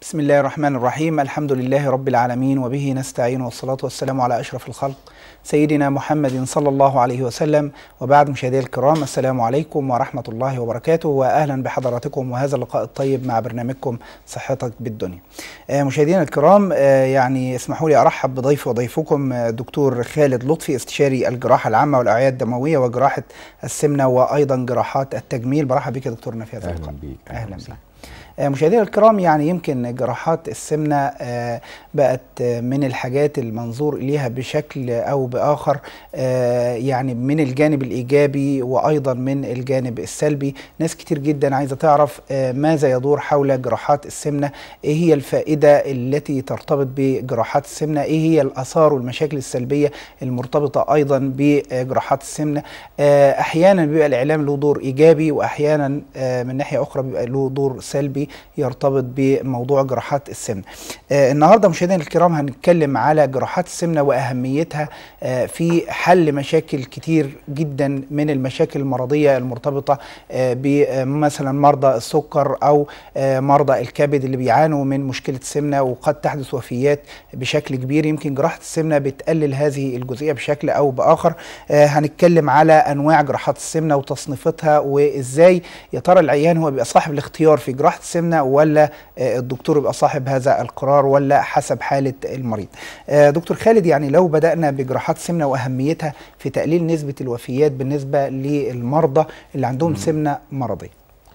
بسم الله الرحمن الرحيم الحمد لله رب العالمين وبه نستعين والصلاة والسلام على أشرف الخلق سيدنا محمد صلى الله عليه وسلم وبعد مشاهدينا الكرام السلام عليكم ورحمة الله وبركاته وأهلا بحضراتكم وهذا اللقاء الطيب مع برنامجكم صحتك بالدنيا آه، مشاهدينا الكرام آه، يعني اسمحوا لي أرحب بضيفي وضيفكم آه، دكتور خالد لطفي استشاري الجراحة العامة والأوعية الدموية وجراحة السمنة وأيضا جراحات التجميل برحب بك يا دكتورنا في هذا اهلا اللقاء بيك أهلا بك وسهلا. آه، مشاهدينا الكرام يعني يمكن جراحات السمنة آه، بقت آه، من الحاجات المنظور إليها بشكل أو بآخر آه، يعني من الجانب الإيجابي وأيضا من الجانب السلبي ناس كتير جدا عايزة تعرف آه، ماذا يدور حول جراحات السمنة إيه هي الفائدة التي ترتبط بجراحات السمنة إيه هي الآثار والمشاكل السلبية المرتبطة أيضا بجراحات السمنة آه، أحيانا بيبقى الإعلام له دور إيجابي وأحيانا آه، من ناحية أخرى بيبقى له دور سلبي يرتبط بموضوع جراحات السمنة آه، النهاردة مشاهدينا الكرام هنتكلم على جراحات السمنة وأهميتها آه، في حل مشاكل كتير جدا من المشاكل المرضية المرتبطة آه، بمثلا مرضى السكر أو آه، مرضى الكبد اللي بيعانوا من مشكلة السمنة وقد تحدث وفيات بشكل كبير يمكن جراحة السمنة بتقلل هذه الجزئية بشكل أو بآخر آه، هنتكلم على أنواع جراحات السمنة وتصنيفتها وإزاي يا ترى العيان هو بيبقى صاحب الاختيار في جراحة السمنة ولا آه، الدكتور يبقى صاحب هذا القرار ولا حسب حالة المريض آه، دكتور خالد يعني لو بدأنا بجراحات السمنة وأهميتها في تقليل نسبة الوفيات بالنسبة للمرضى اللي عندهم سمنة مرضية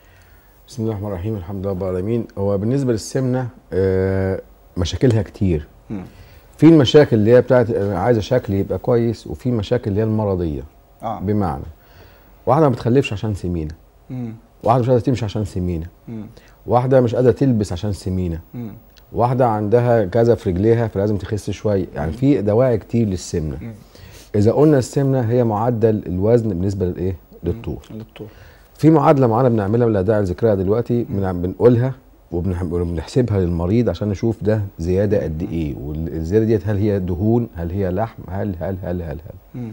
بسم الله الرحمن الرحيم الحمد لله رب العالمين هو بالنسبه للسمنه آه، مشاكلها كتير مم. في المشاكل اللي هي بتاعت أنا عايزه شكلي يبقى كويس وفي مشاكل اللي هي المرضيه اه بمعنى واحده ما بتخلفش عشان سمينه مم. واحده مش قادره تمشي عشان سمينه مم. واحده مش قادره تلبس عشان سمينه مم. واحده عندها كذا في رجليها فلازم تخس شويه يعني في دواعي كتير للسمنه مم. اذا قلنا السمنه هي معدل الوزن بالنسبه للايه للطول للطول في معادله معينه بنعملها ولا داعي لذكرها دلوقتي بنع- بنقولها وبنح- وبنحسبها للمريض عشان نشوف ده زياده قد ايه والزياده ديت هل هي دهون هل هي لحم هل هل هل هل, هل. مم.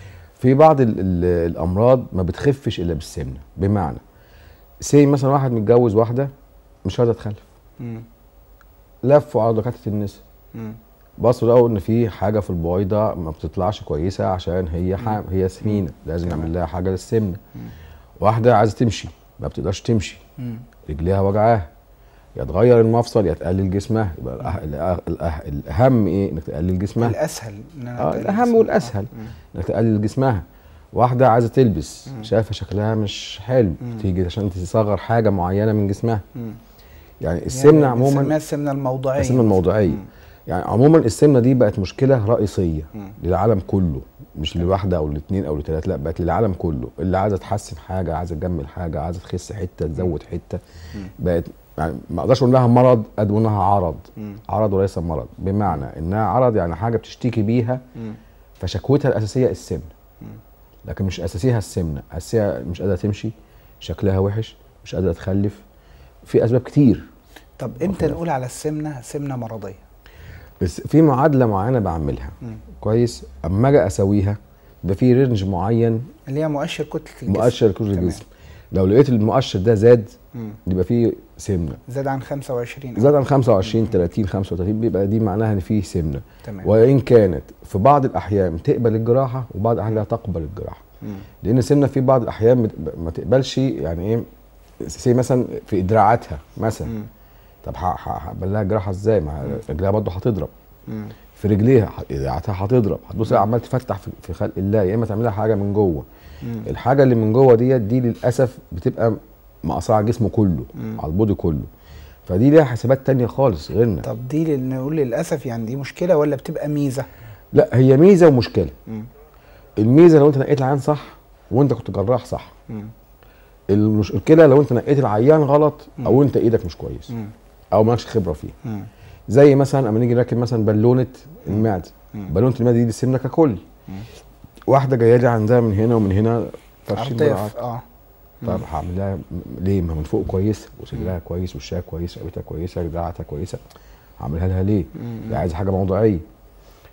في بعض ال ال الامراض ما بتخفش الا بالسمنه بمعنى سي مثلا واحد متجوز واحده مش قادره تخلف مم. لفوا على دكاتره النساء مم. بصوا لقوا ان في حاجه في البويضه ما بتطلعش كويسه عشان هي حام هي سمينه لازم تمام. نعمل لها حاجه للسمنه مم. واحده عايزه تمشي ما بتقدرش تمشي مم. رجليها وجعاها يا تغير المفصل يا تقلل جسمها يبقى الأه... الأه... الأه... الاهم ايه انك تقلل جسمها الأسهل إن أنا اه أقلل الاهم السمنة. والاسهل مم. انك تقلل جسمها واحده عايزه تلبس مم. شايفه شكلها مش حلو مم. تيجي عشان تصغر حاجه معينه من جسمها مم. يعني السمنه يعني بنسميها عموما السمنة الموضعية السمنه الموضعيه مم. يعني عموما السمنه دي بقت مشكله رئيسيه مم. للعالم كله مش لواحده او لاثنين او لثلاثه لا بقت للعالم كله اللي عايزه تحسن حاجه عايزه تجمل حاجه عايزه تخس حته تزود حته مم. بقت يعني ما اقدرش اقول لها مرض قد ما انها عرض مم. عرض وليس مرض بمعنى انها عرض يعني حاجه بتشتكي بيها مم. فشكوتها الاساسيه السمنه مم. لكن مش اساسيها السمنه اساسيها مش قادره تمشي شكلها وحش مش قادره تخلف في اسباب كتير طب امتى نقول على السمنة سمنة مرضية؟ بس في معادله معينه بعملها مم. كويس اما اجي اسويها يبقى في رينج معين اللي هي مؤشر كتلة الجسم مؤشر كل تمام. الجسم لو لقيت المؤشر ده زاد مم. يبقى فيه سمنه زاد عن 25 زاد عن 25 30 35 بيبقى دي معناها ان فيه سمنه تمام وان كانت في بعض الاحيان تقبل الجراحه وبعض الاحيان لا تقبل الجراحه مم. لان السمنه في بعض الاحيان بت- ما تقبلش يعني ايه زي مثلا في دراعاتها مثلا مم. طب ه- ه- هعمل لها جراحه ازاي ما رجليها برضه هتضرب مم. في رجليها ه- دراعاتها هتضرب هتبص عمال تفتح في- في خلق الله يا اما تعمل لها حاجه من جوه مم. الحاجه اللي من جوه ديت دي للاسف بتبقى مقصعه جسمه كله مم. على البودي كله فدي ليها حسابات تانية خالص غيرنا طب دي اللي نقول للأسف يعني دي مشكلة ولا بتبقى ميزة؟ لا هي ميزه ومشكله مم. الميزه لو انت نقيت العيان صح وانت كنت جراح صح مم. المشكله لو انت نقيت العيان غلط او مم. انت ايدك مش كويس مم. او مالكش خبره فيه مم. زي مثلا اما نيجي نركب مثلا بالونه المعده مم. بالونه المعده دي السمنه ككل مم. واحده جايه لي عندها من هنا ومن هنا فرشين عرضية دراعات في- اه طب هعمل لها م- ليه ما من فوق كويسه وصدرها كويس وشها كويس رقبتها كويسه دراعاتها كويسه هعملها لها ليه؟ مم. دي عايزه حاجه موضوعيه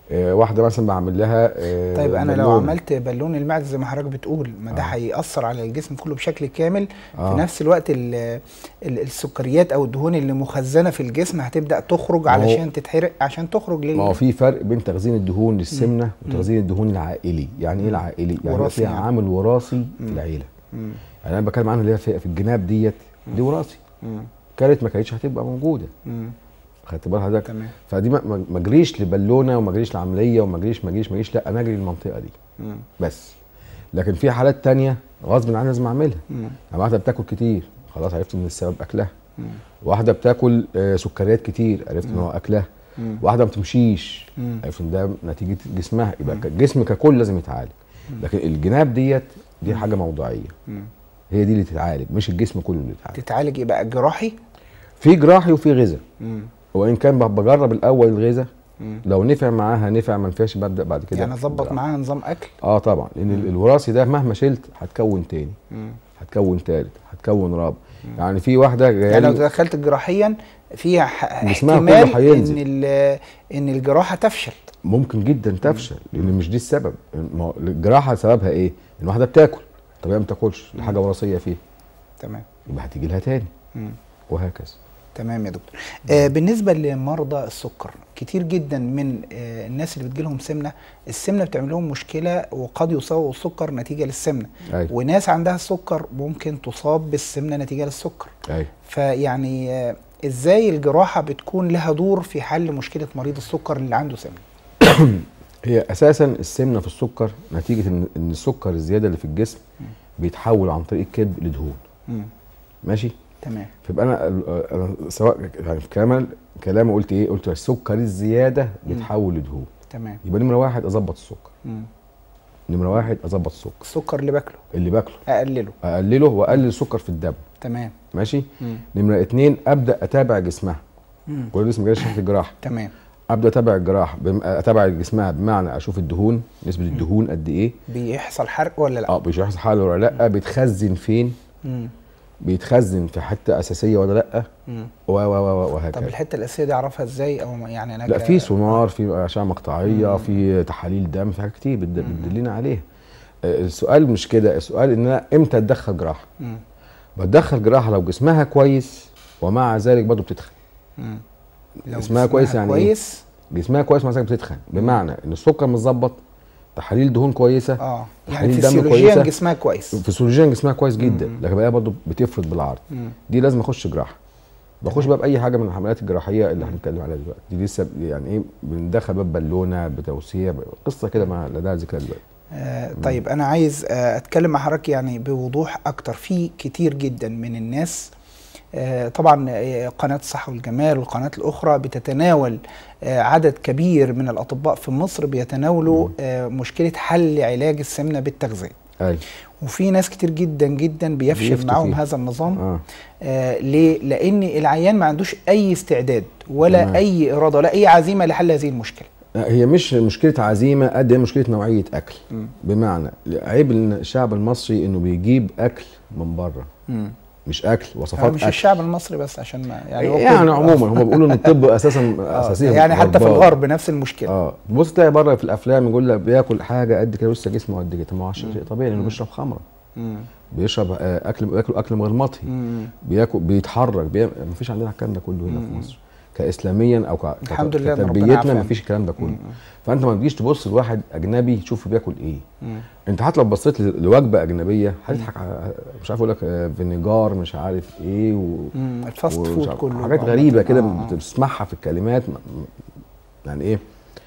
آه واحده مثلا بعمل لها آه طيب انا لو بالونة. عملت بالون المعده زي ما حضرتك بتقول ما ده آه. هيأثر على الجسم كله بشكل كامل آه. في نفس الوقت ال ال السكريات او الدهون اللي مخزنه في الجسم هتبدا تخرج ما هو- علشان تتحرق عشان تخرج لل ما هو في فرق بين تخزين الدهون للسمنه وتخزين الدهون العائلي يعني ايه العائلي يعني وراثي فيها يعني. عامل وراثي في العيله مم. يعني انا بتكلم عنها اللي هي في في الجناب ديت دي وراثي مم. كانت ما كانتش هتبقى موجوده مم. خدت بال حضرتك تمام فدي ما- ما ما اجريش لبالونه وما اجريش لعمليه وما اجريش ما اجريش ما اجريش لا انا اجري المنطقه دي مم. بس لكن في حالات تانية غصب عني لازم اعملها مم. يعني واحده بتاكل كتير خلاص عرفت ان السبب اكلها مم. واحده بتاكل آه، سكريات كتير عرفت ان هو اكلها مم. واحده ما بتمشيش مم. عرفت ان ده نتيجه جسمها يبقى الجسم ككل لازم يتعالج لكن الجناب ديت دي حاجه موضوعيه مم. هي دي اللي تتعالج مش الجسم كله اللي يتعالج تتعالج يبقى جراحي في جراحي وفي غذاء مم. وان كان ب- بجرب الاول الغذاء مم. لو نفع معاها نفع ما نفعش ببدا بعد كده يعني اظبط جراحة. معاها نظام اكل اه طبعا لان ال- الوراثي ده مهما شلت هتكون تاني مم. هتكون تالت هتكون رابع يعني في واحده جايه يعني لو لي- دخلت جراحيا في ح- جسمها احتمال كله هينزل. ان ال- ان الجراحه تفشل ممكن جدا تفشل لان مش دي السبب ما هو الجراحه سببها ايه؟ ان واحده بتاكل طب هي ما بتاكلش دي حاجه وراثيه فيها تمام يبقى هتيجي لها تاني مم. وهكذا تمام يا دكتور آه بالنسبه لمرضى السكر كتير جدا من آه الناس اللي بتجيلهم سمنه السمنه بتعمل لهم مشكله وقد يصابوا بالسكر نتيجه للسمنه ايوه وناس عندها السكر ممكن تصاب بالسمنه نتيجه للسكر ايوه فيعني آه ازاي الجراحه بتكون لها دور في حل مشكله مريض السكر اللي عنده سمنه هي اساسا السمنه في السكر نتيجه ان ان السكر الزياده اللي في الجسم بيتحول عن طريق الكبد لدهون مم. ماشي تمام فيبقى انا انا سواء يعني في كلام كلامي قلت ايه قلت السكر الزياده بيتحول لدهون تمام يبقى نمره واحد اظبط السكر مم. نمره واحد اظبط السكر السكر اللي باكله اللي باكله اقلله اقلله واقلل السكر في الدم تمام ماشي مم. نمره اتنين ابدا اتابع جسمها مم. كل ده اسمه جاي في الجراحه تمام ابدا اتابع الجراحه بم... اتابع جسمها بمعنى اشوف الدهون نسبه الدهون قد ايه بيحصل حرق ولا لا اه مش هيحصل حاله ولا لا بيتخزن فين مم. بيتخزن في حته اساسيه ولا لا مم. و و و طب وهكذا الحته الاساسيه دي اعرفها ازاي او ما- يعني انا لا ك- في سونار في اشعه مقطعيه في تحاليل دم في حاجات كتير بتد- بتدلنا عليها آه، السؤال مش كده السؤال ان انا امتى اتدخل جراحه مم. بتدخل جراحه لو جسمها كويس ومع ذلك برضه بتتخن مم. لو اسمها كويس يعني إيه؟ كويس جسمها كويس مع ذلك بتتخن بمعنى ان السكر متظبط تحاليل دهون كويسه اه يعني تحاليل دم فسيولوجيا كويسة. جسمها كويس فسيولوجيا جسمها كويس جدا لكن بقى برضه بتفرض بالعرض مم. دي لازم اخش جراحه بخش بقى باي حاجه من العمليات الجراحيه اللي هنتكلم عليها دلوقتي دي لسه يعني ايه بندخل باب بالونه بتوسيع قصه كده ما لا داعي ذكرها دلوقتي آه طيب انا عايز آه اتكلم مع حضرتك يعني بوضوح اكتر في كتير جدا من الناس آه طبعا آه، قناه الصحه والجمال والقناه الاخرى بتتناول آه عدد كبير من الاطباء في مصر بيتناولوا آه مشكله حل علاج السمنه بالتغذيه ايوه وفي ناس كتير جدا جدا بيفشل بيفتوا معاهم فيه. هذا النظام اه آه ليه؟ لأن العيان ما عندوش أي استعداد ولا تمام. أي إرادة ولا أي عزيمة لحل هذه المشكلة. هي مش مشكله عزيمه قد هي مشكله نوعيه اكل بمعنى عيب إن الشعب المصري انه بيجيب اكل من بره مم. مش اكل هو وصفات مش اكل الشعب المصري بس عشان ما يعني هو يعني كله. عموما هم بيقولوا ان الطب اساسا آه، اساسيا يعني حتى في غربان. الغرب نفس المشكلة. اه بص تلاقي بره في الافلام يقول لك بياكل حاجه قد كده لسه جسمه قد كده طب ما هو شيء طبيعي لانه بيشرب خمره مم. بيشرب آه، اكل بياكل اكل مغلمطي مم. بياكل بيتحرك بي... مفيش عندنا الكلام ده كله هنا في مصر كاسلاميا او ك... الحمد لله إن ربنا كتربيتنا عافانا. مفيش الكلام ده كله فانت ما تجيش تبص لواحد اجنبي تشوفه بياكل ايه مم. انت حتى لو بصيت ل- لوجبه اجنبيه هتضحك على- مش عارف اقول لك آه، فينيجار مش عارف ايه و... مم. الفاست ومش فود عارف- كله حاجات عامة. غريبه كده آه، آه. بتسمعها في الكلمات م- م- يعني ايه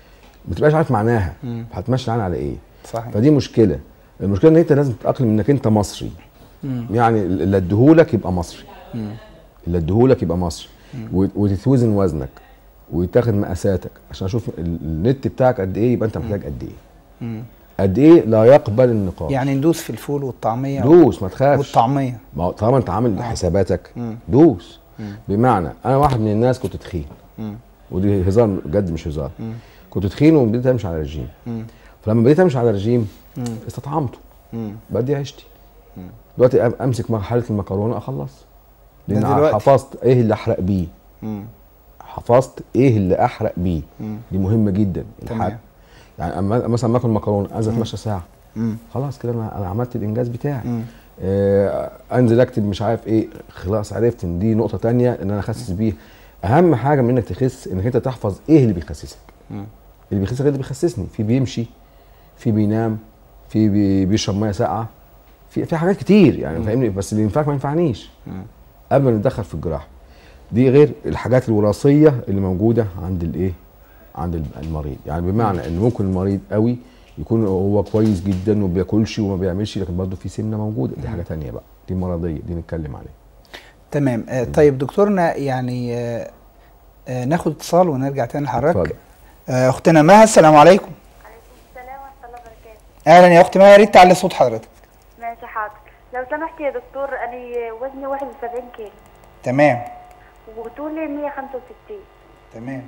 ما تبقاش عارف معناها مم. هتمشي عنها على ايه صحيح. فدي مشكله المشكله ان انت لازم تتاقلم انك انت مصري مم. يعني اللي اديهولك يبقى مصري مم. اللي اديهولك يبقى مصري وت- وتتوزن وزنك ويتاخد مقاساتك عشان اشوف ال- النت بتاعك قد ايه يبقى انت محتاج قد ايه مم. قد ايه لا يقبل النقاش يعني ندوس في الفول والطعمية دوس ما تخافش والطعمية. ما هو طالما انت عامل حساباتك مم. دوس مم. بمعنى انا واحد من الناس كنت تخين مم. ودي هزار بجد مش هزار مم. كنت تخين وبديت امشي على رجيم مم. فلما بديت امشي على رجيم مم. استطعمته مم. بقى دي عيشتي دلوقتي أم- امسك مرحله المكرونه اخلص ده لان دلوقتي. حفظت ايه اللي احرق بيه مم. حفظت ايه اللي احرق بيه مم. دي مهمه جدا تمام. الحرق يعني أما مثلا ما اكل مكرونه عايز اتمشى ساعه مم. خلاص كده انا انا عملت الانجاز بتاعي مم. آه انزل اكتب مش عارف ايه خلاص عرفت ان دي نقطه تانية ان انا اخسس بيها اهم حاجه من انك تخس انك انت تحفظ ايه اللي بيخسسك مم. اللي بيخسسك ده اللي بيخسسني في بيمشي في بينام في بي بيشرب ميه ساقعه في في حاجات كتير يعني فاهمني بس اللي ينفعك ما ينفعنيش مم. قبل ما نتدخل في الجراحه دي غير الحاجات الوراثيه اللي موجوده عند الايه عند المريض يعني بمعنى ان ممكن المريض قوي يكون هو كويس جدا وما بياكلش وما بيعملش لكن برضه في سمنه موجوده دي حاجه تانية بقى دي مرضيه دي نتكلم عليها تمام آه طيب دكتورنا يعني آه آه ناخد اتصال ونرجع تاني لحضرتك اتفضل. آه اختنا مها السلام عليكم عليكم السلام ورحمة الله وبركاته اهلا يا اختي مها يا ريت تعلي صوت حضرتك ماشي حاضر لو سمحت يا دكتور أنا وزني 71 كيلو تمام وطولي 165 تمام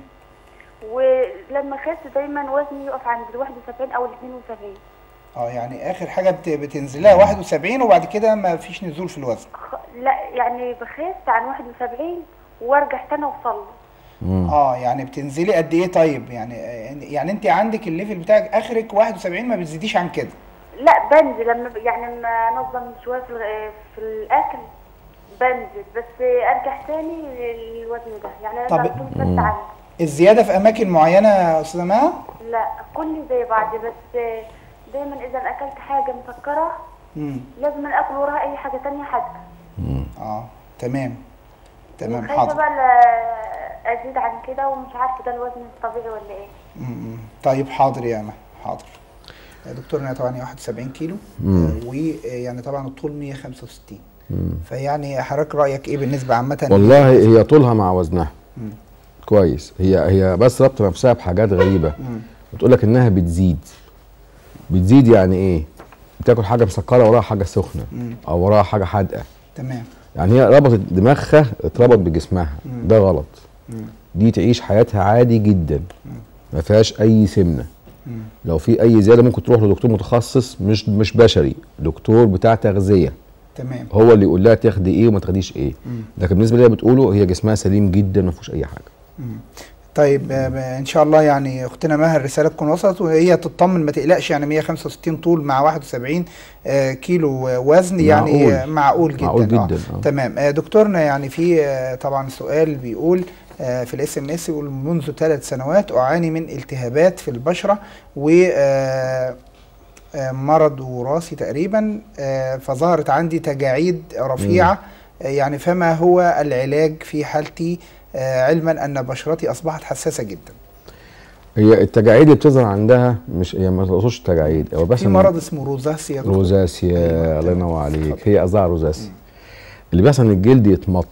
ولما خس دايما وزني يقف عند ال 71 أو ال 72 اه يعني اخر حاجه بت- بتنزلها 71 وبعد كده ما فيش نزول في الوزن خ... لا يعني بخس عن 71 وارجع تاني اوصل له مم. اه يعني بتنزلي قد ايه طيب يعني يعني انت عندك الليفل بتاعك اخرك 71 ما بتزيديش عن كده لا بنزل لما ب... يعني لما انظم شويه في, الغ... في الاكل بنزل بس ارجع تاني للوزن ده يعني انا طب- الطول بس عندي الزياده في اماكن معينه يا استاذه مها لا كل زي بعض بس دايما اذا اكلت حاجه مسكره امم لازم اكل وراها اي حاجه تانية حادقه اه تمام تمام خايفه حاضر بقى لا ازيد عن كده ومش عارفه ده الوزن الطبيعي ولا ايه مم. طيب حاضر يا مها حاضر يا دكتورنا طبعا 71 كيلو مم. آه، ويعني طبعا الطول 165 مم. فيعني حضرتك رايك ايه بالنسبه عامه والله هي طولها مع وزنها مم. كويس هي هي بس ربط نفسها بحاجات غريبه مم. بتقول لك انها بتزيد بتزيد يعني ايه بتاكل حاجه مسكره وراها حاجه سخنه مم. او وراها حاجه حادقه تمام يعني هي ربطت دماغها اتربط بجسمها ده غلط مم. دي تعيش حياتها عادي جدا ما فيهاش اي سمنه مم. لو في اي زياده ممكن تروح لدكتور متخصص مش مش بشري دكتور بتاع تغذيه تمام هو اللي يقول لها تاخدي ايه وما تاخديش ايه مم. لكن بالنسبه لي بتقوله هي جسمها سليم جدا ما فيهوش اي حاجه مم. طيب آه، ب- ان شاء الله يعني اختنا مها الرساله تكون وصلت وهي تطمن ما تقلقش يعني 165 طول مع 71 آه، كيلو آه، وزن يعني معقول. آه، معقول جدا معقول آه. جدا، آه. تمام آه، دكتورنا يعني في آه، طبعا سؤال بيقول آه، في الاس ام اس يقول منذ ثلاث سنوات اعاني من التهابات في البشره و آه، آه، مرض وراثي تقريبا آه، فظهرت عندي تجاعيد رفيعه آه، يعني فما هو العلاج في حالتي آه، علما ان بشرتي اصبحت حساسه جدا هي التجاعيد اللي بتظهر عندها مش هي ما تقصدش تجاعيد هو بس في مرض اسمه روزاسيا دكتور. روزاسيا أيوة، الله تمام. ينور عليك اتفضل. هي قصدها روزاسيا اللي بيحصل ان الجلد يتمط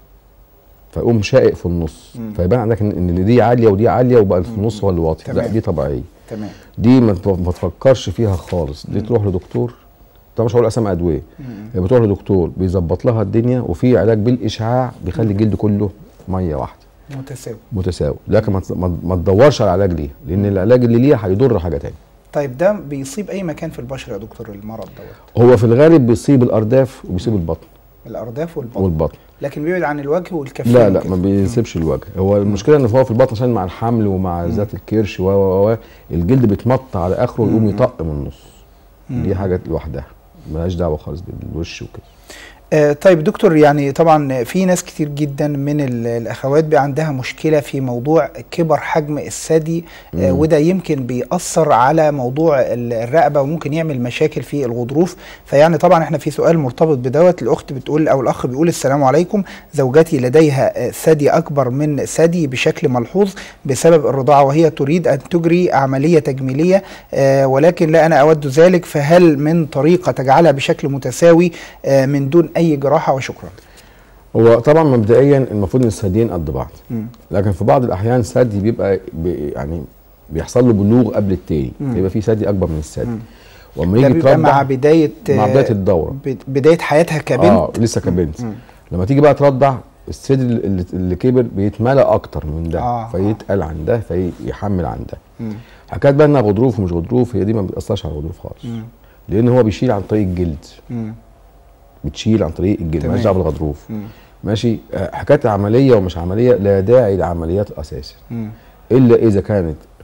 فيقوم شائق في النص مم. فيبان عندك ان إن دي عاليه ودي عاليه وبقى في النص هو اللي واطي لا تمام. دي طبيعيه تمام دي ما تف- ما تفكرش فيها خالص دي تروح لدكتور طبعا مش هقول اسامي ادويه مم. هي بتروح لدكتور بيظبط لها الدنيا وفي علاج بالاشعاع بيخلي الجلد كله ميه واحده متساوي متساوي لكن ما ت- ما ما تدورش على العلاج ليها لان العلاج اللي ليها هيضر حاجه تانية طيب ده بيصيب اي مكان في البشره يا دكتور المرض دوت هو في الغالب بيصيب الارداف وبيصيب البطن الارداف والبطن والبطن لكن بيبعد عن الوجه والكفين لا لا وكده. ما بيسيبش الوجه هو المشكله ان هو في البطن عشان مع الحمل ومع ذات الكرش و و و الجلد بيتمط على اخره ويقوم يطق من النص دي حاجه لوحدها ملهاش دعوه خالص بالوش وكده آه طيب دكتور يعني طبعا في ناس كتير جدا من ال- الاخوات بقى عندها مشكله في موضوع كبر حجم الثدي آه مم. وده يمكن بيأثر على موضوع ال- الرقبه وممكن يعمل مشاكل في الغضروف فيعني طبعا احنا في سؤال مرتبط بدوت الاخت بتقول او الاخ بيقول السلام عليكم زوجتي لديها آه، ثدي اكبر من ثدي بشكل ملحوظ بسبب الرضاعه وهي تريد ان تجري عمليه تجميليه آه ولكن لا انا اود ذلك فهل من طريقه تجعلها بشكل متساوي آه من دون اي جراحه وشكرا هو طبعا مبدئيا المفروض ان الثديين قد بعض مم. لكن في بعض الاحيان ثدي بيبقى بي يعني بيحصل له بلوغ قبل التاني مم. يبقى في ثدي اكبر من الثدي مم. واما ده يجي بيبقى مع ترضع بدايه مع آه، بدايه الدوره بد- بدايه حياتها كبنت اه لسه كبنت مم. لما تيجي بقى ترضع الثدي اللي, اللي كبر بيتملى اكتر من ده آه. فيتقل عن ده فيحمل عن ده مم. حكايه بقى انها غضروف ومش غضروف هي دي ما بتاثرش على الغضروف خالص مم. لان هو بيشيل عن طريق الجلد مم. بتشيل عن طريق الجلد تمام. مالهاش دعوه بالغضروف مم. ماشي آه، حكايه عمليه ومش عمليه لا داعي لعمليات اساسا مم. الا اذا كانت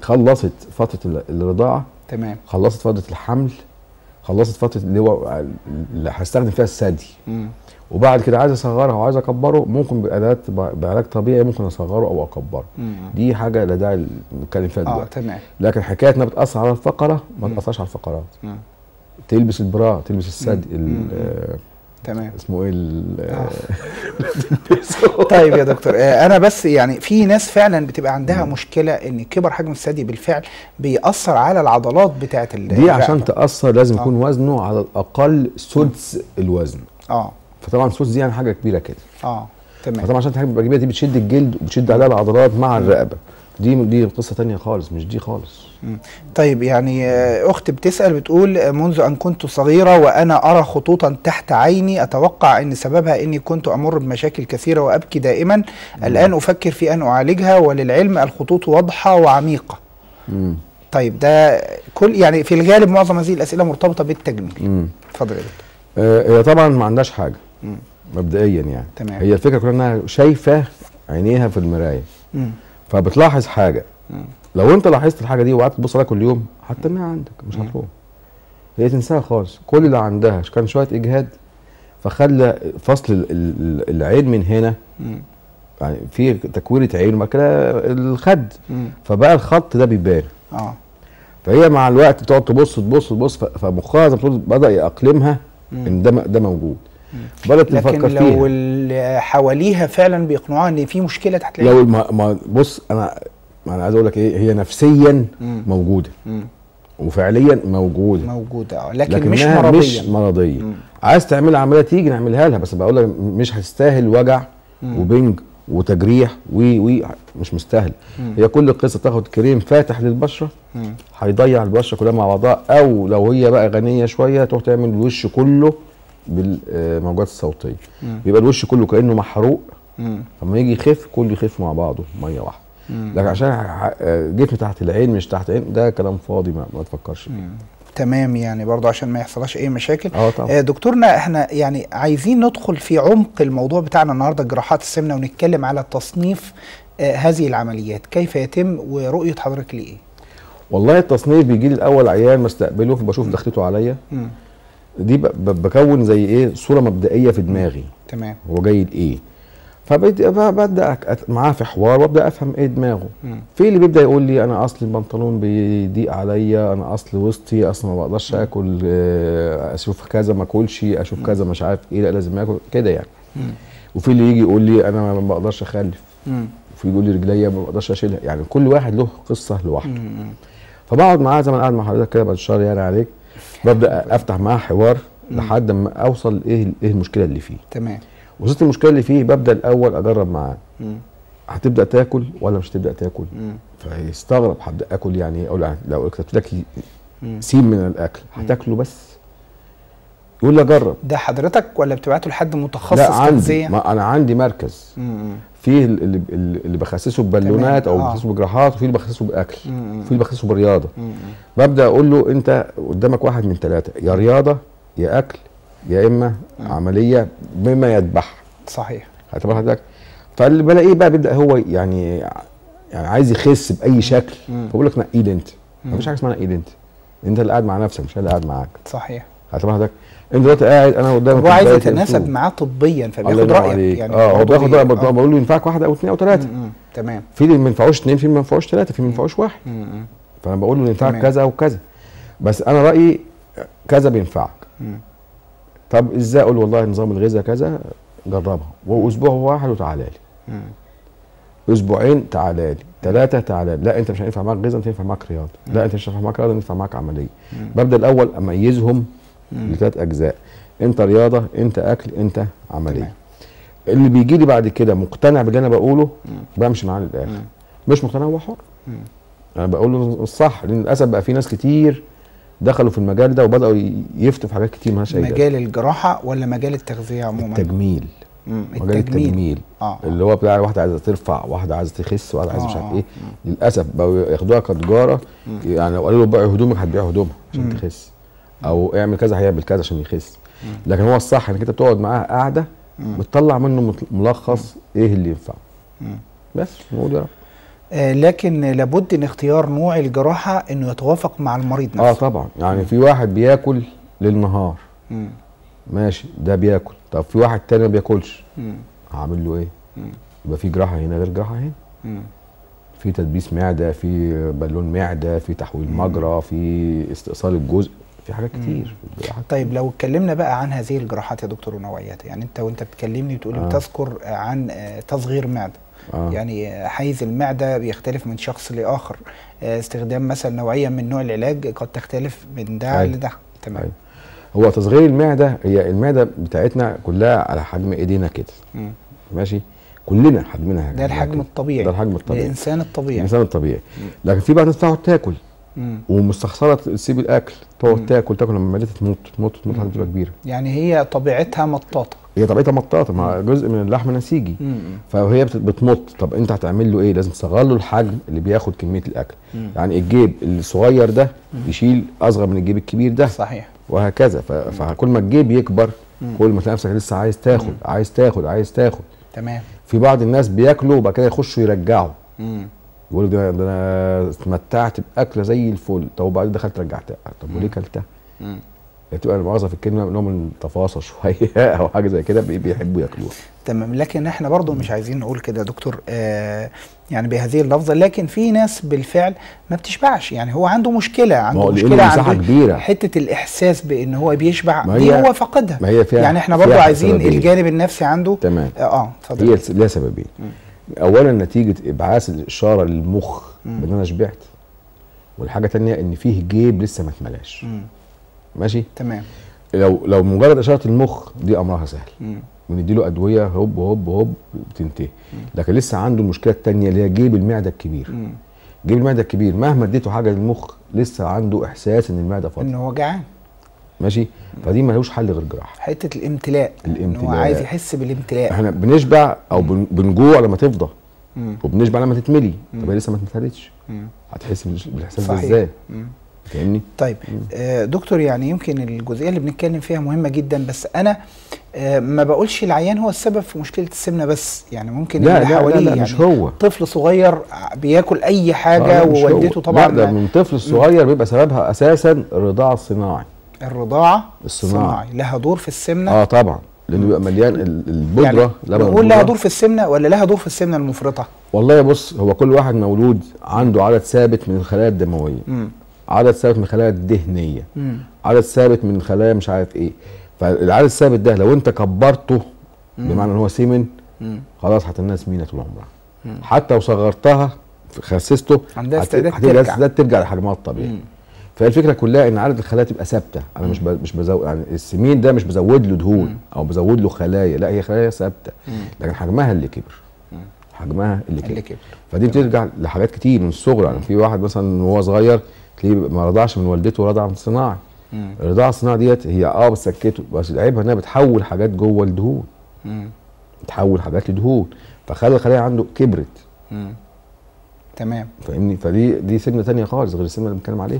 خلصت فتره ال- الرضاعه تمام خلصت فتره الحمل خلصت فتره اللي هو اللي هستخدم فيها الثدي مم. وبعد كده عايز اصغرها وعايز اكبره ممكن باداه بعلاج طبيعي ممكن اصغره او اكبره مم. دي حاجه لا داعي نتكلم فيها اه دلوقتي تمام لكن حكايه انها بتاثر على الفقره ما مم. تاثرش على الفقرات مم. تلبس البرا تلبس الثدي مم. ال- مم. آه، تمام اسمه ايه ال- آه. آه، طيب يا دكتور آه، انا بس يعني في ناس فعلا بتبقى عندها مشكله ان كبر حجم الثدي بالفعل بيأثر على العضلات بتاعه ال- دي عشان الرقبة. تاثر لازم آه. يكون وزنه على الاقل سدس الوزن اه فطبعا سدس دي يعني حاجه كبيره كده اه تمام فطبعا عشان حاجه تبقى كبيره دي بتشد الجلد وبتشد عليها العضلات مع الرقبه دي دي قصه تانية خالص مش دي خالص مم. طيب يعني آه، اخت بتسال بتقول آه، منذ ان كنت صغيره وانا ارى خطوطا تحت عيني اتوقع ان سببها اني كنت امر بمشاكل كثيره وابكي دائما الان افكر في ان اعالجها وللعلم الخطوط واضحه وعميقه امم طيب ده كل يعني في الغالب معظم هذه الاسئله مرتبطه بالتجميل امم اتفضل يا دكتور آه، هي طبعا ما عندهاش حاجه مم. مبدئيا يعني تمام. هي الفكره كلها انها شايفه عينيها في المرايه مم. فبتلاحظ حاجه مم. لو انت لاحظت الحاجه دي وقعدت تبص عليها كل يوم هتنها عندك مش مم. هتروح هي تنساها خالص كل اللي عندها كان شويه اجهاد فخلى فصل ال- ال- العين من هنا مم. يعني في تكويره عين وبعد كده الخد مم. فبقى الخط ده بيبان اه فهي مع الوقت تقعد تبص تبص تبص ف- فمخها زي ما بتقول بدا يأقلمها ان ده م- ده موجود بدات لكن تفكر لو فيها اللي حواليها فعلا بيقنعوها ان في مشكله تحت لو العين ما, ما بص انا ما انا عايز اقول لك ايه هي نفسيا مم. موجوده مم. وفعليا موجوده موجوده اه لكن مش لكنها مرضيه مش مرضيه مم. عايز تعمل عمليه تيجي نعملها لها بس بقول لك مش هتستاهل وجع مم. وبنج وتجريح و و مش مستاهل مم. هي كل القصه تاخد كريم فاتح للبشره مم. هيضيع البشره كلها مع بعضها او لو هي بقى غنيه شويه تروح تعمل الوش كله بالموجات الصوتيه مم. يبقى الوش كله كانه محروق مم. لما يجي يخف كله يخف مع بعضه ميه واحده مم. لكن عشان ح- جسم تحت العين مش تحت العين ده كلام فاضي ما, ما تفكرش فيه تمام يعني برضو عشان ما يحصلش اي مشاكل اه طبعا آه، دكتورنا احنا يعني عايزين ندخل في عمق الموضوع بتاعنا النهارده جراحات السمنه ونتكلم على تصنيف آه، هذه العمليات كيف يتم ورؤيه حضرتك ليه والله التصنيف بيجي لي الاول عيان بستقبله فبشوف دخلته عليا مم. دي ب- ب- بكون زي ايه صوره مبدئيه في دماغي تمام هو جاي لايه فببدا أك- معاه في حوار وابدا افهم ايه دماغه مم. في اللي بيبدا يقول لي انا اصل البنطلون بيضيق عليا انا اصل وسطي اصل ما بقدرش اكل آه، اشوف كذا ما اكلش اشوف كذا مش عارف ايه لا لازم اكل كده يعني مم. وفي اللي يجي يقول لي انا ما بقدرش اخلف مم. وفي يقول لي رجليا ما بقدرش اشيلها يعني كل واحد له قصه لوحده مم. فبقعد معاه زي ما أنا قاعد مع حضرتك كده بعد الشهر يعني عليك ببدا افتح معاه حوار لحد ما اوصل ايه ايه المشكله اللي فيه تمام وصلت المشكله اللي فيه ببدا الاول اجرب معاه مم. هتبدا تاكل ولا مش هتبدا تاكل مم. فيستغرب هبدا اكل يعني ايه اقول له لو كتبت لك مم. سين من الاكل هتاكله بس يقول لي اجرب ده حضرتك ولا بتبعته لحد متخصص لا عندي تغذيه ما انا عندي مركز مم. في اللي, اللي اللي بخسسه ببالونات تمام، او آه. بخسسه بجراحات وفي اللي بخسسه باكل مم. وفي اللي بخسسه برياضه مم. ببدا اقول له انت قدامك واحد من ثلاثه يا رياضه يا اكل يا اما عمليه بما يذبح صحيح هتبقى حضرتك فاللي بلاقيه بقى بيبدا هو يعني يعني عايز يخس باي شكل مم. فبقول لك نقي لي انت مفيش حاجه اسمها نقي لي انت انت اللي قاعد مع نفسك مش انا اللي قاعد معاك صحيح هتبقى حضرتك انت دلوقتي قاعد انا قدامك هو عايز كوباية يتناسب ينسون. معاه طبيا الله فبياخد ينور رايك عليك. يعني اه هو برضه بياخد بي- رايك آه. بقول له ينفعك واحده او اثنين او ثلاثه مم. تمام في اللي ما ينفعوش اثنين في اللي ما ينفعوش ثلاثه في اللي ما ينفعوش واحد مم. فانا بقول له ينفعك تمام. كذا وكذا بس انا رايي كذا بينفعك مم. طب ازاي اقول والله نظام الغذاء كذا جربها واسبوع واحد وتعالى لي مم. اسبوعين تعالى لي ثلاثه تعالى لي لا انت مش هينفع معاك غذاء انت هينفع معاك رياضه لا انت مش هينفع معاك رياضه ينفع معاك عمليه ببدا الاول اميزهم لثلاث اجزاء انت رياضه انت اكل انت عمليه تمام. اللي بيجي لي بعد كده مقتنع باللي انا بقوله بمشي معاه للاخر مش مقتنع هو حر انا بقول له الصح لان للاسف بقى في ناس كتير دخلوا في المجال ده وبداوا ي- يفتوا في حاجات كتير مالهاش اي داعي. مجال الجراحه ولا مجال التغذيه عموما التجميل مم. مجال التجميل اه اللي هو بتاع واحده عايزه ترفع واحده عايزه تخس واحده عايزه مش عارف آه. ايه للاسف بقوا ياخدوها كتجاره يعني لو قالوا له بيع هدومك هتبيع هدومها عشان تخس او اعمل كذا هيعمل كذا عشان يخس لكن هو الصح انك انت بتقعد معاه قاعده بتطلع منه مت- ملخص ايه اللي ينفع مم. بس نقول يا رب آه، لكن لابد ان اختيار نوع الجراحه انه يتوافق مع المريض نفسه اه طبعا يعني في واحد بياكل للنهار مم. ماشي ده بياكل طب في واحد تاني ما بياكلش مم. هعمل له ايه مم. يبقى في جراحه هنا غير جراحه هنا مم. في تدبيس معده في بالون معده في تحويل مجرى في استئصال الجزء في حاجات كتير في الجراحات طيب لو اتكلمنا بقى عن هذه الجراحات يا دكتور ونوعياتها يعني انت وانت بتكلمني بتقولي آه. بتذكر عن آه، تصغير معده آه. يعني آه، حيز المعده بيختلف من شخص لاخر آه، استخدام مثلا نوعيه من نوع العلاج قد تختلف من ده أيوة. لده تمام أيوة. هو تصغير المعده هي المعده بتاعتنا كلها على حجم ايدينا كده مم. ماشي كلنا حجمنا هكذا ده الحجم كده. الطبيعي ده الحجم الطبيعي الانسان الطبيعي الانسان الطبيعي لكن في بعض الناس تقعد تاكل مم. ومستخسره تسيب الاكل تقعد تاكل تاكل لما معدتها تموت تموت تموت لحد ما تبقى كبيره يعني هي طبيعتها مطاطه هي طبيعتها مطاطه مع جزء من اللحم نسيجي مم. فهي بت- بتمط طب انت هتعمل له ايه لازم تصغر له الحجم اللي بياخد كميه الاكل يعني الجيب الصغير ده يشيل اصغر من الجيب الكبير ده صحيح وهكذا ف- فكل ما الجيب يكبر كل ما تلاقي نفسك لسه عايز تاخد عايز تاخد عايز تاخد تمام في بعض الناس بياكلوا وبعد كده يخشوا يرجعوا مم. يقول ده ده انا استمتعت باكله زي الفل طب وبعدين دخلت رجعتها طب وليه كلتها؟ مم. بتبقى مؤاخذه في الكلمه نوع من التفاصيل شويه او حاجه زي كده بي- بيحبوا ياكلوها تمام لكن احنا برضو مش عايزين نقول كده يا دكتور آه يعني بهذه اللفظه لكن في ناس بالفعل ما بتشبعش يعني هو عنده مشكله عنده هو لأنه مشكله مساحة عنده كبيرة. حته الاحساس بان هو بيشبع ما دي هي- هو فقدها ما هي فيها- يعني احنا برضو فيها عايزين سببين. الجانب النفسي عنده تمام اه, آه اتفضل هي لها سببين اولا نتيجه ابعاث الاشاره للمخ بان انا شبعت والحاجه تانية ان فيه جيب لسه ما اتملاش مم. ماشي تمام لو لو مجرد اشاره المخ دي امرها سهل مم. ونديله ادويه هوب هوب هوب بتنتهي لكن لسه عنده المشكله التانية اللي هي جيب المعده الكبير مم. جيب المعده الكبير مهما اديته حاجه للمخ لسه عنده احساس ان المعده فاضيه ان هو جعان ماشي فدي ملوش حل غير جراحه حته الامتلاء ان هو الامتلاء. عايز يحس بالامتلاء احنا بنشبع او بن- بنجوع لما تفضى مم. وبنشبع لما تتملي طب هي لسه ما اتملتش مم. هتحس بالش- بالاحساس ده صحيح. ازاي مم. فاهمني طيب آه دكتور يعني يمكن الجزئيه اللي بنتكلم فيها مهمه جدا بس انا آه ما بقولش العيان هو السبب في مشكله السمنه بس يعني ممكن لا اللي لا لا, حواليه لا يعني مش هو طفل صغير بياكل اي آه، حاجه لا، مش ووالدته هو. طبعا لا ده من طفل الصغير بيبقى سببها اساسا الرضاعه الصناعي الرضاعه الصناعي. الصناعي لها دور في السمنه اه طبعا لانه بيبقى مليان ال- البودره يعني لبن نقول لها البودرة. دور في السمنه ولا لها دور في السمنه المفرطه والله بص هو كل واحد مولود عنده عدد ثابت من الخلايا الدمويه مم. عدد ثابت من الخلايا الدهنيه مم. عدد ثابت من الخلايا مش عارف ايه فالعدد الثابت ده لو انت كبرته بمعنى ان هو سمن مم. خلاص هتنها سمينه طول عمرها حتى لو صغرتها خسسته عندها هت- استعداد هتبقى ترجع. استعداد ترجع لحجمها الطبيعي مم. فهي الفكره كلها ان عدد الخلايا تبقى ثابته انا مش ب... مش بزود يعني السمين ده مش بزود له دهون او بزود له خلايا لا هي خلايا ثابته لكن حجمها اللي كبر حجمها اللي كبر اللي كبر فدي بترجع لحاجات كتير من الصغر يعني في واحد مثلا وهو صغير تلاقيه ما رضعش من والدته رضع من صناعي مم. الرضاعه الصناعي ديت هي اه بتسكته بس عيبها انها بتحول حاجات جوه الدهون مم. بتحول حاجات لدهون فخلى الخلايا عنده كبرت مم. تمام فاهمني فدي دي سمنه تانية خالص غير السمنه اللي بنتكلم عليها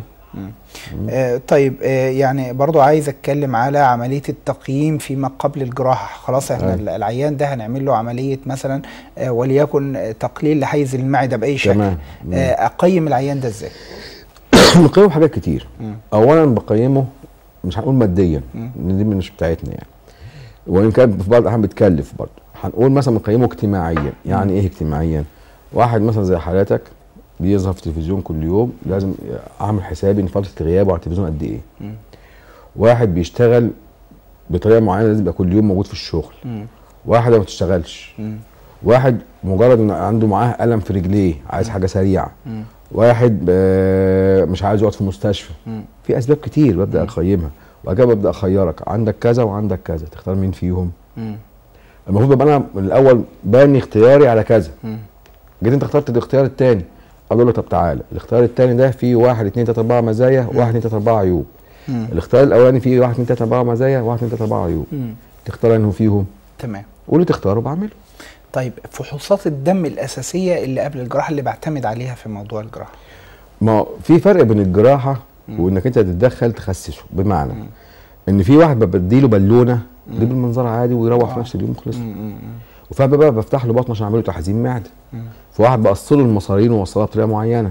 آه طيب آه يعني برضو عايز اتكلم على عمليه التقييم فيما قبل الجراحه خلاص احنا أيوة. العيان ده هنعمل له عمليه مثلا آه وليكن آه، تقليل لحيز المعده باي شكل تمام. آه اقيم العيان ده ازاي بنقيمه بحاجات كتير مم. اولا بقيمه مش هنقول ماديا مم. لان دي مش بتاعتنا يعني وان كان في بعض الاحيان بتكلف برضه هنقول مثلا بنقيمه اجتماعيا يعني ايه اجتماعيا واحد مثلا زي حالاتك بيظهر في التلفزيون كل يوم لازم اعمل حسابي ان فتره غيابه على التلفزيون قد ايه مم. واحد بيشتغل بطريقه معينه لازم يبقى كل يوم موجود في الشغل مم. واحد ما بتشتغلش مم. واحد مجرد ان عنده معاه الم في رجليه عايز حاجه سريعه مم. واحد واحد مش عايز يقعد في مستشفى مم. في اسباب كتير ببدا اقيمها وبعد كده ببدا اخيرك عندك كذا وعندك كذا تختار مين فيهم مم. المفروض ابقى انا من الاول باني اختياري على كذا مم. جيت انت اخترت الاختيار الثاني اقول له طب تعالى الاختيار الثاني ده فيه واحد اثنين ثلاثه اربعه مزايا واحد اثنين ثلاثه اربعه عيوب مم. الاختيار الاولاني فيه واحد اثنين ثلاثه اربعه مزايا واحد اثنين ثلاثه اربعه عيوب مم. تختار انه فيهم تمام قولي تختاره بعمله طيب فحوصات الدم الاساسيه اللي قبل الجراحه اللي بعتمد عليها في موضوع الجراحه ما في فرق بين الجراحه وانك انت تتدخل تخسسه بمعنى ان في واحد بديله بالونه دي بالمنظر عادي ويروح في نفس اليوم خلص مم. مم. فبقى بفتح له بطنه عشان اعمل له تحزين معده فواحد بقص له المصارين ووصلها بطريقه معينه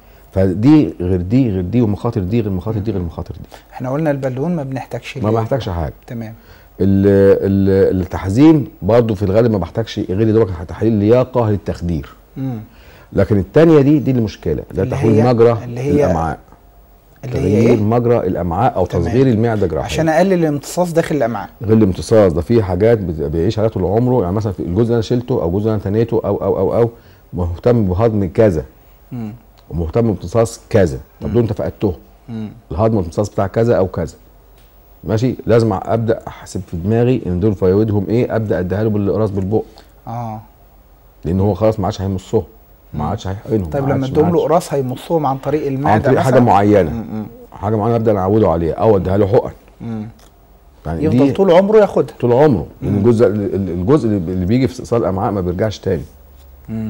فدي غير دي غير دي ومخاطر دي غير مخاطر دي غير مخاطر دي احنا قلنا البالون ما بنحتاجش ما ليه. بحتاجش حاجه تمام ال- ال- التحزين برضه في الغالب ما بحتاجش غير دوبك تحليل لياقه للتخدير مم. لكن الثانيه دي دي المشكله ده اللي تحويل هي- مجرى اللي هي الامعاء اللي هي تغيير ايه مجرى الامعاء او تمام. تصغير المعده جراحيا عشان اقلل الامتصاص داخل الامعاء غير الامتصاص ده في حاجات بت- بيعيش عليها طول عمره يعني مثلا في الجزء اللي انا شلته او الجزء اللي انا تنيته او او او او مهتم بهضم كذا مم. ومهتم بامتصاص كذا طب دول انت فقدته مم. الهضم والامتصاص بتاع كذا او كذا ماشي لازم ابدا احسب في دماغي ان دول فوائدهم ايه ابدا اديها له بالاقراص بالبق اه لان هو خلاص ما عادش هيمصهم ما عادش هيحقنهم طيب ما لما عادش- ادوم ما له عادش. قراص هيمصوهم عن طريق عن المعده طريق حاجه مثلا؟ معينه مم. حاجه معينه ابدا اعوده عليها او اديها له حقن مم. يعني يفضل دي طول عمره ياخدها طول عمره لان الجزء الجزء اللي بيجي في استئصال الامعاء ما بيرجعش تاني مم.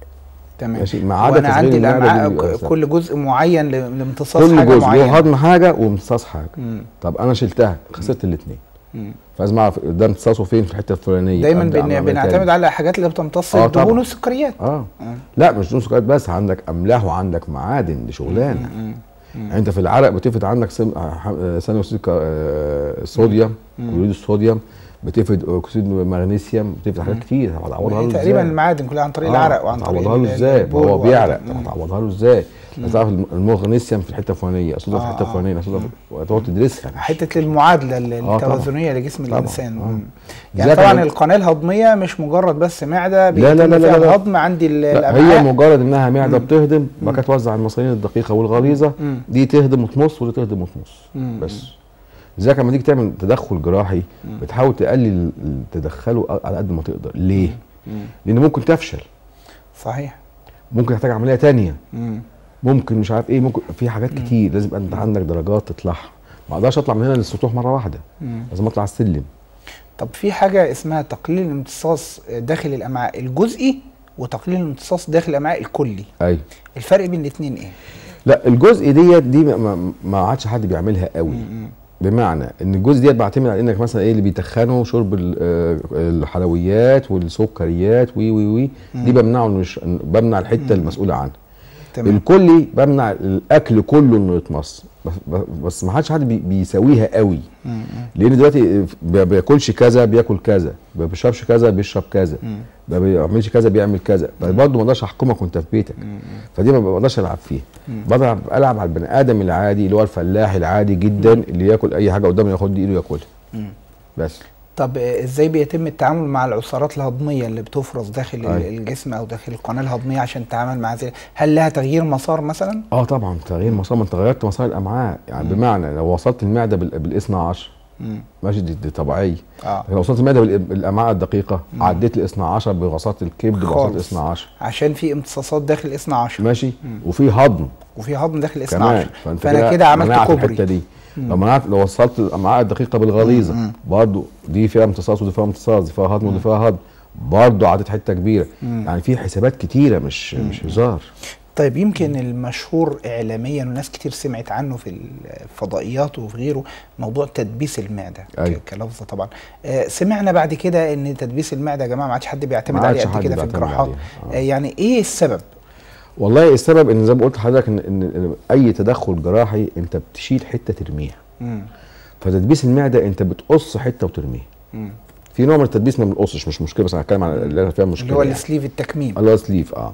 تمام ماشي، ما عدا وانا تصغير عندي المعدة الامعاء دي بيبقى ك- سهل. كل جزء معين ل- لامتصاص كل حاجه جزء له معينه هضم حاجه وامتصاص حاجه مم. طب انا شلتها خسرت الاثنين مم. فلازم اعرف ده امتصاصه فين في الحته الفلانيه دايما أبدأ بن... أعمل عملية بنعتمد تاني. على حاجات اللي بتمتص آه الدهون طبعاً. والسكريات اه مم. لا مش دهون سكريات بس عندك املاح وعندك معادن دي شغلانه مم. يعني انت في العرق بتفقد عندك سم... آه، ثاني اكسيد الك- آه، الصوديوم كلوريد الصوديوم بتفقد اكسيد مغنيسيوم بتفقد حاجات كتير هتعوضها له تقريبا ازاي؟ المعادن كلها عن طريق آه، العرق وعن طريق هتعوضها له ال- ازاي؟ ما البول هو وعن- بيعرق مم. هتعوضها له ازاي؟ تعرف المغنيسيوم في الحته الفلانيه اصلا في آه، الحته آه. الفلانيه اصلا وتقعد تدرسها حته المعادله ال- آه، طبعاً. التوازنيه لجسم طبعاً. الانسان آه. مم. يعني ذاك طبعا ال- القناه الهضميه مش مجرد بس معده لا، لا، بيتم لا، فيها لا، لا. الهضم عندي ال- لا الامعاء هي مجرد انها معده بتهضم بعد كده توزع المصارين الدقيقه والغليظه مم. دي تهضم وتمص ودي تهضم وتمص مم. بس لذلك لما تيجي تعمل تدخل جراحي بتحاول تقلل تدخله على قد ما تقدر ليه؟ مم. لان ممكن تفشل صحيح ممكن تحتاج عمليه تانية مم. ممكن مش عارف ايه ممكن في حاجات كتير لازم يبقى انت عندك درجات تطلعها ما اقدرش اطلع من هنا للسطوح مره واحده مم. لازم اطلع السلم طب في حاجه اسمها تقليل الامتصاص داخل الامعاء الجزئي وتقليل الامتصاص داخل الامعاء الكلي ايوه الفرق بين الاثنين ايه لا الجزء ديت دي ما- ما ما عادش حد بيعملها قوي مم. بمعنى ان الجزء ديت بعتمد على انك مثلا ايه اللي بيتخنوا شرب ال- آه، الحلويات والسكريات وي وي وي دي بمنعه إنه يش- بمنع الحته المسؤوله عنها تمام الكلي بمنع الاكل كله انه يتمص بس, بس ما حدش حد بي- بيساويها قوي مم. لان دلوقتي ما بياكلش كذا بياكل كذا ما بيشربش كذا بيشرب كذا ما بيعملش كذا بيعمل كذا فبرضه ما اقدرش احكمك وانت في بيتك فدي ما بقدرش العب فيها بقدر العب على البني ادم العادي اللي هو الفلاح العادي جدا اللي ياكل اي حاجه قدامه ياخد دي ايده ياكلها مم. بس طب آه، ازاي بيتم التعامل مع العصارات الهضميه اللي بتفرز داخل ال- أيوة. الجسم او داخل القناه الهضميه عشان تتعامل مع ذلك هل لها تغيير مسار مثلا اه طبعا تغيير مسار ما انت غيرت مسار الامعاء يعني بمعنى لو وصلت المعده بال- بالاثنى عشر مم. ماشي دي, دي طبيعيه اه لو وصلت المعده بال- بالامعاء الدقيقه عديت الاثنى عشر بغصات الكبد بغصات خالص. الاثنى عشر عشان في امتصاصات داخل الاثنى عشر ماشي وفي هضم وفي هضم داخل الاثنى كمان عشر فانت فانا كده عملت منعت كوبري الحته دي لو منعت لو وصلت الامعاء الدقيقه بالغليظه برضه دي فيها امتصاص ودي فيها امتصاص دي فيها هضم ودي فيها هضم برضه عدت حته كبيره يعني في حسابات كتيره مش مش هزار طيب يمكن المشهور اعلاميا وناس كتير سمعت عنه في الفضائيات وفي غيره موضوع تدبيس المعده ك- أيوة. كلفظه طبعا آه، سمعنا بعد كده ان تدبيس المعده يا جماعه ما عادش حد بيعتمد ما عليه عادش قد حد كده في بيعتمد الجراحات عليه. آه، يعني ايه السبب والله السبب ان زي ما قلت لحضرتك ان ان إن اي تدخل جراحي انت بتشيل حته ترميها مم. فتدبيس المعده انت بتقص حته وترميها مم. في نوع من التدبيس ما بنقصش مش مشكله بس انا هتكلم عن اللي انا فيها مشكله اللي هو يعني. السليف التكميم الله سليف اه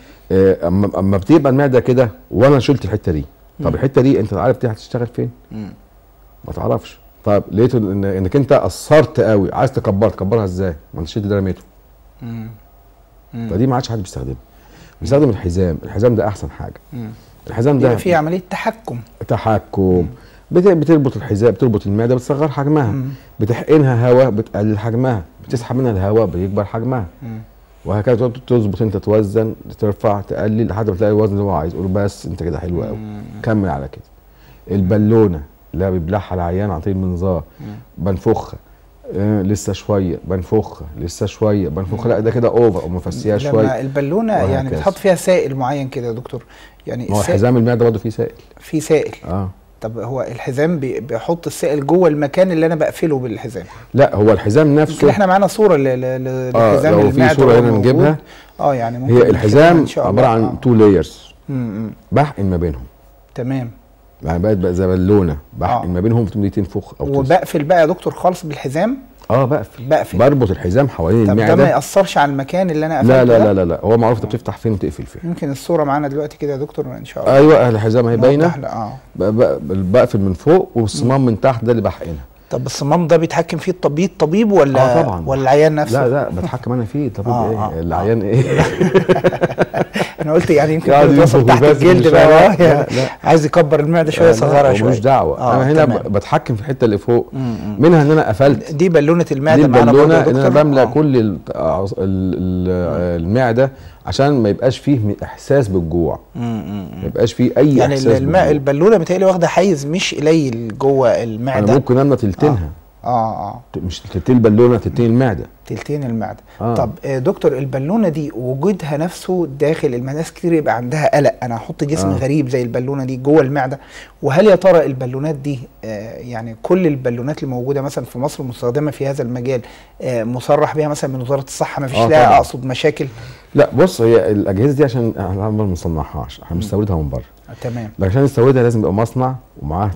آه، اما اما بتبقى المعده كده وانا شلت الحته دي طب الحته دي انت عارف دي هتشتغل فين؟ مم. ما تعرفش طب لقيت ان انك انت قصرت قوي عايز تكبر تكبرها ازاي؟ ما انت شلت ده رميته مم. مم. فدي ما عادش حد بيستخدمها بيستخدم الحزام الحزام ده احسن حاجه مم. الحزام ده يبقى في عمليه تحكم تحكم بت- بتربط الحذاء بتربط المعده بتصغر حجمها مم. بتحقنها هواء بتقلل حجمها بتسحب منها الهواء بيكبر حجمها مم. وهكذا تقعد تظبط انت توزن ترفع تقلل لحد ما تلاقي الوزن اللي هو عايزه قول بس انت كده حلو قوي كمل على كده البالونه اللي بيبلعها العيان عن طريق المنظار بنفخها آه لسه شويه بنفخها لسه شويه بنفخها لا ده كده اوفر او مفسيها لما شويه البالونه يعني وهكذا. بتحط فيها سائل معين كده يا دكتور يعني ما هو السائل حزام المعده برضه فيه سائل في سائل اه طب هو الحزام بي- بيحط السائل جوه المكان اللي انا بقفله بالحزام لا هو الحزام يمكن نفسه احنا معانا صوره ل- ل- ل- آه، لحزام لو في المعده صورة وهو هنا موجود. نجيبها. اه يعني ممكن هي نكتبها الحزام إن شاء عباره الله. عن آه. تو لايرز مم، مم. بحقن ما بينهم تمام يعني بقت بقى زي بالونه بحقن آه. ما بينهم 800 فخ او تسعة. وبقفل بقى يا دكتور خالص بالحزام اه بقفل بقفل بربط الحزام حوالين طب ده ما المعده ياثرش على المكان اللي انا قفلته لا لا ده؟ لا لا لا هو معروف انت بتفتح فين وتقفل فين يمكن الصوره معانا دلوقتي كده يا دكتور ان شاء الله ايوه الحزام اهي نوضح باينه له، اه ب- ب- بقفل من فوق والصمام من تحت ده اللي بحقنها طب الصمام ده بيتحكم فيه الطبيب طبيب ولا آه طبعاً. ولا العيان نفسه لا لا بتحكم انا فيه طب آه، ايه آه، العيان ايه انا قلت يعني يمكن قاعد يوصل ينفخ تحت بس الجلد مش بقى عارف. آه، لا، لا. عايز يكبر المعده شويه يصغرها شويه ملوش دعوه آه، انا هنا تمام. ب- بتحكم في الحته اللي فوق مم. منها ان انا قفلت دي بالونه المعده دي معانا برضه يا البالونه ان انا دكتور؟ بملى آه. كل ال- ال- ال- المعده عشان ما يبقاش فيه م- احساس بالجوع مم، مم. ما يبقاش فيه اي يعني احساس الماء بالجوع البالونه متهيألي واخده حيز مش قليل جوه انا المعده ممكن املى تلتينها اه اه مش تلتين البالونه تلتين المعده تلتين المعده آه. طب آه، دكتور البالونه دي وجودها نفسه داخل المعده ناس كتير يبقى عندها قلق انا هحط جسم آه. غريب زي البالونه دي جوه المعده وهل يا ترى البالونات دي آه، يعني كل البالونات اللي موجوده مثلا في مصر مستخدمه في هذا المجال آه، مصرح بيها مثلا من وزاره الصحه ما فيش آه، لها طبعاً. اقصد مشاكل لا بص هي الاجهزه دي عشان احنا ما بنصنعهاش احنا بنستوردها من بره آه، تمام لكن عشان نستوردها لازم يبقى مصنع ومعاه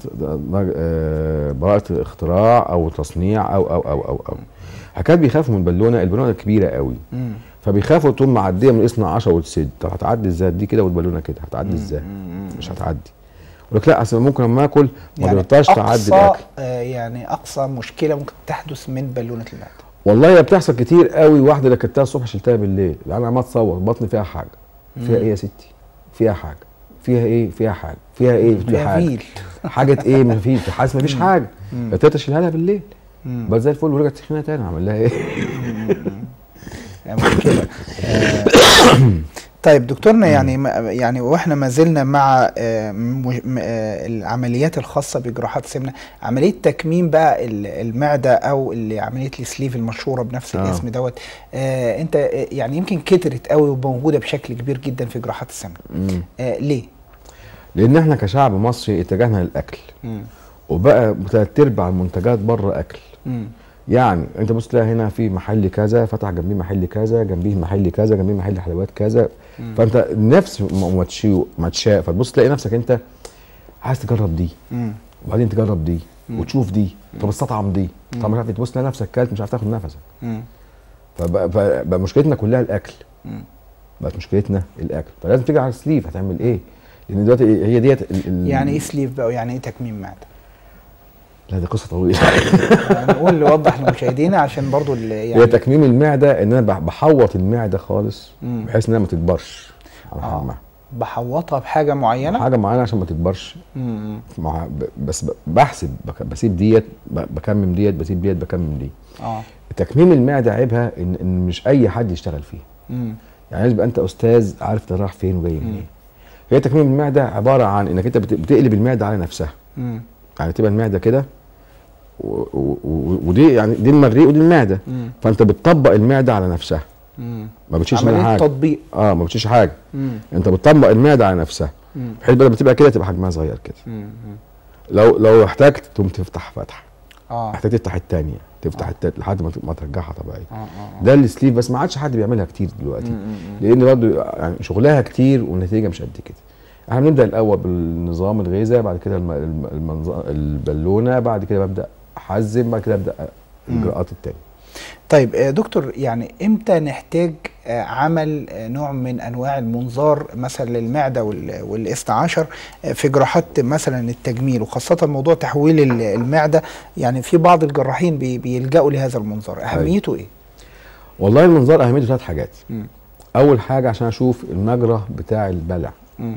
آه، براءة اختراع او تصنيع او او او او او حكاية بيخافوا من البالونه البالونه كبيره قوي مم. فبيخافوا طول معديه من اصنع 10 وتسد طب هتعدي ازاي دي كده والبالونه كده هتعدي ازاي مش هتعدي يقول لك لا اصل ممكن لما اكل ما يعني تقدرش تعدي اقصى الاكل آه، يعني اقصى مشكله ممكن تحدث من بالونه المعده والله هي بتحصل كتير قوي واحده اللي كلتها الصبح شلتها بالليل يعني انا ما اتصور بطني فيها حاجه فيها ايه يا ستي فيها حاجه فيها ايه فيها حاجه فيها ايه بتقولي فيها حاجه فيل حاجه ايه ما فيش حاسس ما فيش حاجه ابتديت اشيلها لها بالليل مم. بس زي الفل ورجعت تخينها تاني اعمل لها ايه يعني مشكلة آه، طيب دكتورنا يعني ما يعني واحنا ما زلنا مع آه، مج- م- آه، العمليات الخاصة بجراحات السمنة عملية تكميم بقى ال- المعدة او اللي عملية السليف المشهورة بنفس آه. الاسم دوت آه، انت آه، يعني يمكن كترت قوي وموجودة بشكل كبير جدا في جراحات السمنة مم. آه، ليه؟ لان احنا كشعب مصري اتجهنا للاكل مم. وبقى ثلاث ارباع المنتجات بره اكل مم. يعني انت بص تلاقي هنا في محل كذا فتح جنبيه محل كذا جنبيه محل كذا جنبيه محل حلويات كذا فانت نفس م- ماتشيو ماتشاء فتبص تلاقي نفسك انت عايز تجرب دي مم. وبعدين تجرب دي وتشوف دي طب استطعم دي طب مش عارف إيه، تبص تلاقي نفسك كلت مش عارف تاخد نفسك مم. فبقى, فبقى مشكلتنا كلها الاكل مم. بقت مشكلتنا الاكل فلازم تيجي على السليف هتعمل ايه؟ لان دلوقتي هي ديت ال- ال- يعني ايه سليف بقى ويعني ايه تكميم معدة؟ لا دي قصه طويله نقول نوضح لمشاهدينا عشان برضو ال- هي يعني تكميم المعده ان انا بح- بحوط المعده خالص مم. بحيث انها ما تكبرش على آه. حجمها بحوطها بحاجة معينة حاجه معينه عشان ما تكبرش مم. مع ب- بس ب- بحسب بك- بسيب ديت ب- بكمم ديت بسيب ديت بكمم دي اه تكميم المعده عيبها ان, إن مش اي حد يشتغل فيه مم. يعني لازم يبقى انت استاذ عارف انت رايح فين وجاي منين هي تكميم المعده عباره عن انك انت بت- بتقلب المعده على نفسها مم. يعني تبقى المعده كده و- و- و- ودي يعني دي المريء ودي المعده مم. فانت بتطبق المعده على نفسها مم. ما بتشيلش منها عملية حاجه تطبيق اه ما بتشيلش حاجه مم. انت بتطبق المعده على نفسها مم. بحيث بدل ما تبقى كده تبقى حجمها صغير كده مم. لو لو احتجت تقوم تفتح فتحه اه محتاج تفتح الثانيه تفتح التالت لحد ما ت- ما ترجعها طبيعي اه اه ده السليف بس ما عادش حد بيعملها كتير دلوقتي لان برضه يعني شغلها كتير والنتيجه مش قد كده احنا بنبدا الاول بالنظام الغذاء بعد كده الم- الم- المنظ- البالونه بعد كده ببدا احزم بعد كده ابدا الاجراءات التانية طيب آه، دكتور يعني امتى نحتاج آه، عمل آه، نوع من انواع المنظار مثلا للمعده وال- والاثنى عشر آه، في جراحات مثلا التجميل وخاصه موضوع تحويل ال- المعده يعني في بعض الجراحين بي- بيلجأوا لهذا المنظار اهميته ايه؟ والله المنظار اهميته ثلاث حاجات مم. اول حاجه عشان اشوف المجرى بتاع البلع مم.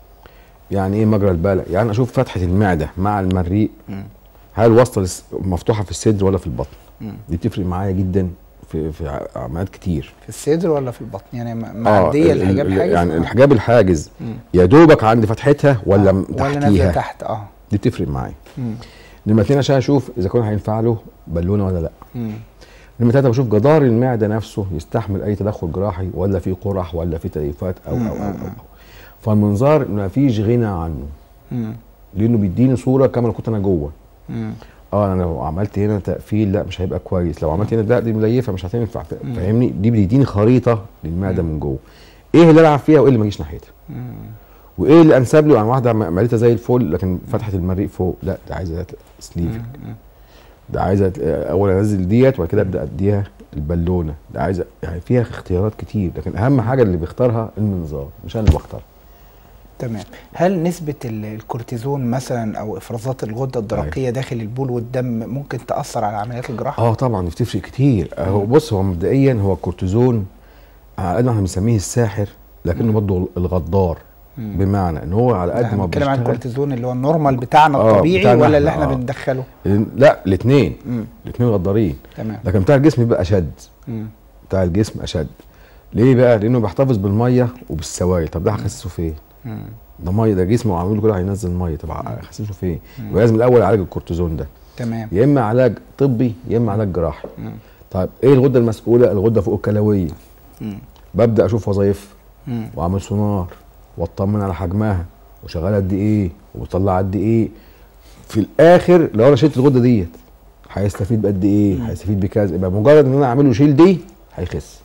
يعني ايه مجرى البلع يعني اشوف فتحه المعده مع المريء مم. هل وصل الس- مفتوحه في الصدر ولا في البطن مم. دي بتفرق معايا جدا في في ع- عمليات كتير في الصدر ولا في البطن؟ يعني م- آه، معديه ال- الحجاب ال- حاجز يعني آه. الحجاب الحاجز مم. يا دوبك عند فتحتها ولا آه، م- ولا نازله تحتيها تحت اه دي بتفرق معايا مم. نمرة اتنين عشان اشوف اذا كان هينفع له بالونه ولا لا مم. نمرة تلاته بشوف جدار المعده نفسه يستحمل اي تدخل جراحي ولا في قرح ولا في تليفات او او او, أو, أو. فالمنظار ما فيش غنى عنه مم. لانه بيديني صوره كما لو كنت انا جوه مم. اه انا لو عملت هنا تقفيل لا مش هيبقى كويس لو عملت هنا لا دي مليفه مش هتنفع فاهمني دي بتديني خريطه للمعده من جوه ايه اللي العب فيها وايه اللي ما اجيش ناحيتها وايه اللي انسب لي يعني واحده عم- عملتها زي الفل لكن فتحت المريء فوق لا ده عايزه سليفنج ده عايزه اول انزل ديت وبعد كده ابدا اديها البالونه ده عايزه يعني فيها اختيارات كتير لكن اهم حاجه اللي بيختارها المنظار مش انا اللي بختار تمام هل نسبة ال- الكورتيزون مثلا أو إفرازات الغدة الدرقية داخل البول والدم ممكن تأثر على عمليات الجراحة؟ اه طبعا بتفرق كتير هو بص هو مبدئيا هو الكورتيزون على قد ما احنا بنسميه الساحر لكنه برضه الغدار بمعنى ان هو على قد احنا ما بنتكلم عن بيشتغل الكورتيزون اللي هو النورمال بتاعنا آه، الطبيعي بتاعنا ولا اللي إحنا، احنا آه. بندخله؟ لا الاثنين مم. الاثنين غدارين تمام لكن بتاع الجسم بيبقى اشد مم. بتاع الجسم اشد ليه بقى لانه بيحتفظ بالميه وبالسوائل طب ده هخسسه فين مم. ده ميه ده جسمه عامل كده هينزل ميه طب هخسسه فين يبقى لازم الاول اعالج الكورتيزون ده تمام يا اما علاج طبي يا اما علاج جراحي مم. طيب ايه الغده المسؤوله الغده فوق الكلويه مم. ببدا اشوف وظايفها مم. واعمل سونار واطمن على حجمها وشغاله قد ايه وبتطلع قد ايه في الاخر لو انا شلت الغده ديت هيستفيد بقد ايه هيستفيد بكذا يبقى مجرد ان انا اعمل له شيل دي هيخس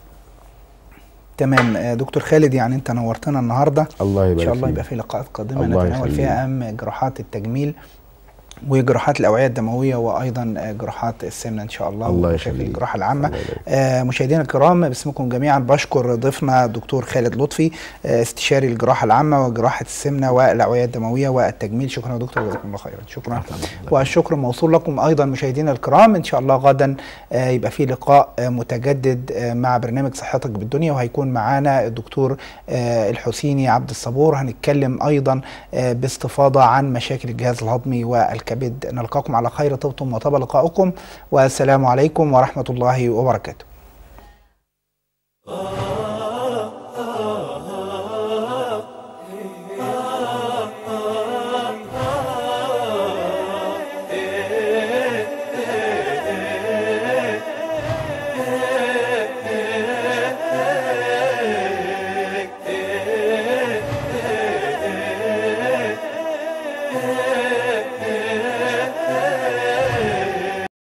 تمام آه، دكتور خالد يعني انت نورتنا النهارده الله ان يبارك شاء الله فيك. يبقى في لقاءات قادمه الله نتناول يخليك. فيها اهم جراحات التجميل وجراحات الاوعيه الدمويه وايضا آه، جراحات السمنه ان شاء الله الله ومشاكل يخليك. الجراحه العامه الله يبارك. آه، مشاهدينا الكرام باسمكم جميعا بشكر ضيفنا دكتور خالد لطفي آه، استشاري الجراحه العامه وجراحه السمنه والاوعيه الدمويه والتجميل شكرا يا دكتور جزاكم الله خيرا شكرا والشكر موصول لكم ايضا مشاهدينا الكرام ان شاء الله غدا آه، يبقى في لقاء آه، متجدد آه، مع برنامج صحتك بالدنيا وهيكون معانا الدكتور آه، الحسيني عبد الصبور هنتكلم ايضا آه، باستفاضه عن مشاكل الجهاز الهضمي والكبد نلقاكم على خير طبتم وطاب لقاؤكم والسلام عليكم ورحمه الله وبركاته